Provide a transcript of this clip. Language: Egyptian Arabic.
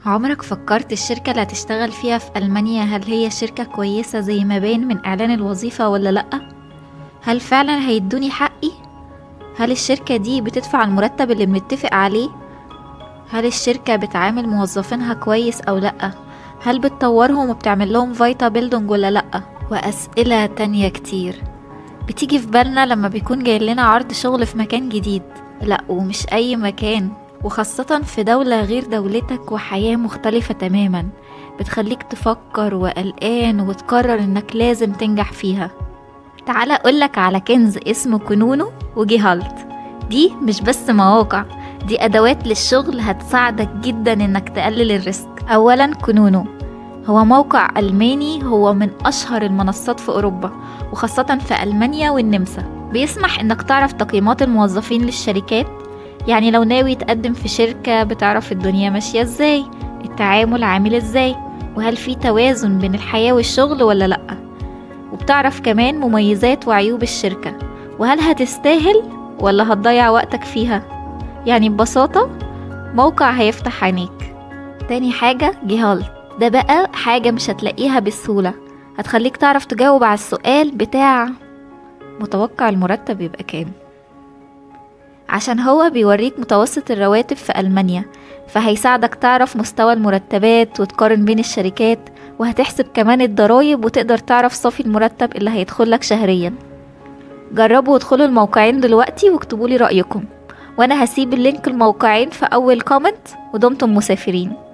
عمرك فكرت الشركة اللي هتشتغل فيها في ألمانيا هل هي شركة كويسة زي ما باين من إعلان الوظيفة ولا لأ؟ هل فعلا هيدوني حقي؟ هل الشركة دي بتدفع المرتب اللي بنتفق عليه؟ هل الشركة بتعامل موظفينها كويس أو لأ؟ هل بتطورهم وبتعمل لهم فايتا بيلدونج ولا لأ؟ وأسئلة تانية كتير بتيجي في بالنا لما بيكون جاي لنا عرض شغل في مكان جديد لأ ومش أي مكان وخاصة في دولة غير دولتك وحياة مختلفة تماما بتخليك تفكر وقلقان وتقرر انك لازم تنجح فيها تعال اقولك على كنز اسمه كنونو وجيهالت دي مش بس مواقع دي ادوات للشغل هتساعدك جدا انك تقلل الريسك اولا كنونو هو موقع ألماني هو من أشهر المنصات في أوروبا وخاصة في ألمانيا والنمسا بيسمح إنك تعرف تقييمات الموظفين للشركات يعني لو ناوي تقدم في شركة بتعرف الدنيا ماشية ازاي التعامل عامل ازاي وهل في توازن بين الحياة والشغل ولا لأ وبتعرف كمان مميزات وعيوب الشركة وهل هتستاهل ولا هتضيع وقتك فيها يعني ببساطة موقع هيفتح عينيك تاني حاجة جهال ده بقى حاجة مش هتلاقيها بسهولة هتخليك تعرف تجاوب على السؤال بتاع متوقع المرتب يبقى كام عشان هو بيوريك متوسط الرواتب في ألمانيا فهيساعدك تعرف مستوى المرتبات وتقارن بين الشركات وهتحسب كمان الضرايب وتقدر تعرف صافي المرتب اللي هيدخلك شهريا جربوا وادخلوا الموقعين دلوقتي واكتبوا لي رأيكم وانا هسيب اللينك الموقعين في اول كومنت ودمتم مسافرين